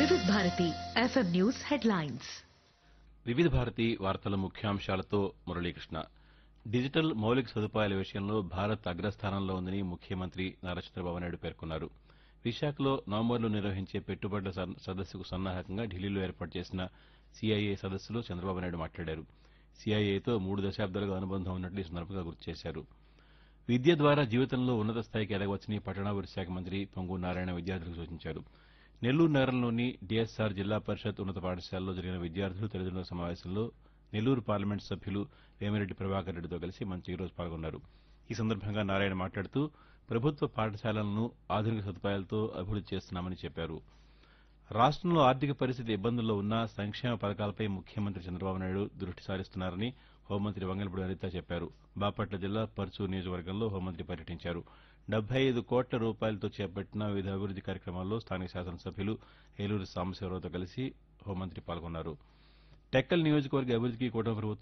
వివిధ Bharati FM news headlines వివిధ భారతి వార్తల ముఖ్యాంశాలతో మురళీకృష్ణ డిజిటల్ మౌలిక సదుపాయాల విషయంలో భారత్ అగ్రస్థానంలో ఉందని ముఖ్యమంత్రి నారా చంద్రబాబు నాయుడు పేర్కొన్నారు విశాఖలో నవంబర్లో నిర్వహించే పెట్టుబడుల సన్- సదస్సుకు సన్నాహకంగా ఢిల్లీలో ఏర్పాటు చేసిన సీఐఏ సదస్సులో చంద్రబాబు నాయుడు మాట్లాడారు సీఐఏతో మూడు దశాబ్దాలుగా అనుబంధం ఉన్నట్లు ఈ సందర్భంగా గుర్తు చేశారు విద్య ద్వారా జీవితంలో ఉన్నత స్థాయికి ఎదగవచ్చని పట్టణాభివృద్ధి శాఖ మంత్రి పొంగు నారాయణ విద్యార్థులకు సూచించారు నెల్లూరు నగరంలోని డిఎస్ఆర్ జిల్లా పరిషత్ ఉన్నత పాఠశాలలో జరిగిన విద్యార్థులు తల్లిదండ్రుల సమావేశంలో నెల్లూరు పార్లమెంటు సభ్యులు వేమిరెడ్డి ప్రభాకర్ రెడ్డితో కలిసి మంత్రి ఈరోజు పాల్గొన్నారు ఈ సందర్భంగా నారాయణ మాట్లాడుతూ ప్రభుత్వ పాఠశాలలను ఆధునిక సదుపాయాలతో అభివృద్ది చేస్తున్నామని చెప్పారు రాష్ట్రంలో ఆర్థిక పరిస్థితి ఇబ్బందుల్లో ఉన్నా సంక్షేమ పథకాలపై ముఖ్యమంత్రి చంద్రబాబు నాయుడు దృష్టి సారిస్తున్నారని హోంమంత్రి వంగలపూడి అనిత చెప్పారు బాపట్ల జిల్లా పర్చూరు నియోజకవర్గంలో హోంమంత్రి పర్యటించారు డెబ్బై ఐదు కోట్ల రూపాయలతో చేపట్టిన వివిధ అభివృద్ది కార్యక్రమాల్లో స్థానిక శాసనసభ్యులు ఏలూరు సాంబశివరావుతో కలిసి హోంమంత్రి పాల్గొన్నారు టెక్కల్ నియోజకవర్గ అభివృద్దికి కూటమి ప్రభుత్వం